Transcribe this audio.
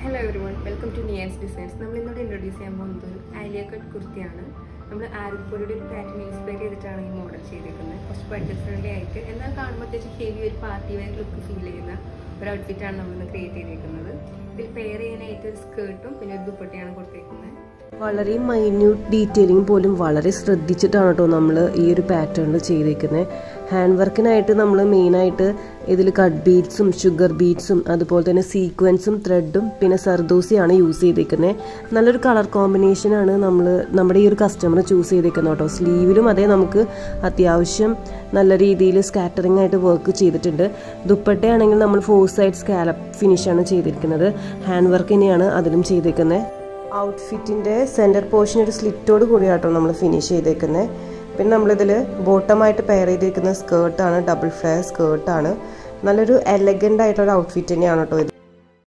hello everyone welcome to നിയാൻസ് designs നമ്മൾ ഇന്നോട് ഇൻട്രൊഡ്യൂസ് ചെയ്യാൻ പോകുന്നത് ഒരു ആലിയ കട്ട് കുർത്തിയാണ് നമ്മൾ ആരിപ്പോയുടെ ഒരു പാറ്റേൺ ഇൻസ്പയർ ചെയ്തിട്ടാണ് ഈ മോഡൽ ചെയ്തിരിക്കുന്നത് കുറച്ച് ബഡ്ജറ്റ് ഫ്രണ്ട്ലി ആയിട്ട് എന്നാൽ കാണുമ്പോൾ അത്യാവശ്യം ഹെവി ഒരു പാർട്ടി വെയർ ലുക്ക് ഫീൽ ചെയ്യുന്ന ഒരു ഔട്ട്ഫിറ്റാണ് നമ്മളിന്ന് ക്രിയേറ്റ് ചെയ്തിരിക്കുന്നത് ഇതിൽ പെയർ ചെയ്യാനായിട്ട് ഒരു സ്കേർട്ടും പിന്നെ ഒരു ദുപ്പട്ടയാണ് കൊടുത്തേക്കുന്നത് വളരെ മൈന്യൂട്ട് ഡീറ്റെയിലിംഗ് പോലും വളരെ ശ്രദ്ധിച്ചിട്ടാണ് കേട്ടോ നമ്മൾ ഈ ഒരു പാറ്റേണിൽ ചെയ്തേക്കുന്നത് ഹാൻഡ് വർക്കിനായിട്ട് നമ്മൾ മെയിനായിട്ട് ഇതിൽ കട്ട് ബീഡ്സും ഷുഗർ ബീഡ്സും അതുപോലെ തന്നെ സീക്വൻസും ത്രെഡും പിന്നെ സർദോസിയാണ് യൂസ് ചെയ്തേക്കുന്നത് നല്ലൊരു കളർ കോമ്പിനേഷനാണ് നമ്മൾ നമ്മുടെ ഈ ഒരു കസ്റ്റമർ ചൂസ് ചെയ്തേക്കുന്നത് കേട്ടോ സ്ലീവിലും അതേ നമുക്ക് അത്യാവശ്യം നല്ല രീതിയിൽ സ്കാറ്ററിംഗ് ആയിട്ട് വർക്ക് ചെയ്തിട്ടുണ്ട് ദുപ്പട്ടയാണെങ്കിൽ നമ്മൾ ഫോർ സൈഡ് സ്കാലപ്പ് ഫിനിഷാണ് ചെയ്തിരിക്കുന്നത് ഹാൻഡ് വർക്ക് തന്നെയാണ് അതിലും ചെയ്തേക്കുന്നത് ഔട്ട്ഫിറ്റിൻ്റെ സെൻറ്റർ പോർഷൻ ഒരു സ്ലിറ്റോട് കൂടിയാട്ടോ നമ്മൾ ഫിനിഷ് ചെയ്തേക്കുന്നത് പിന്നെ നമ്മളിതിൽ ബോട്ടമായിട്ട് പെയർ ചെയ്തേക്കുന്ന സ്കേർട്ടാണ് ഡബിൾ ഫ്ലെയർ സ്കേർട്ടാണ് നല്ലൊരു എലഗൻ്റ് ആയിട്ടുള്ള ഔട്ട്ഫിറ്റ് തന്നെയാണ് കേട്ടോ ഇത്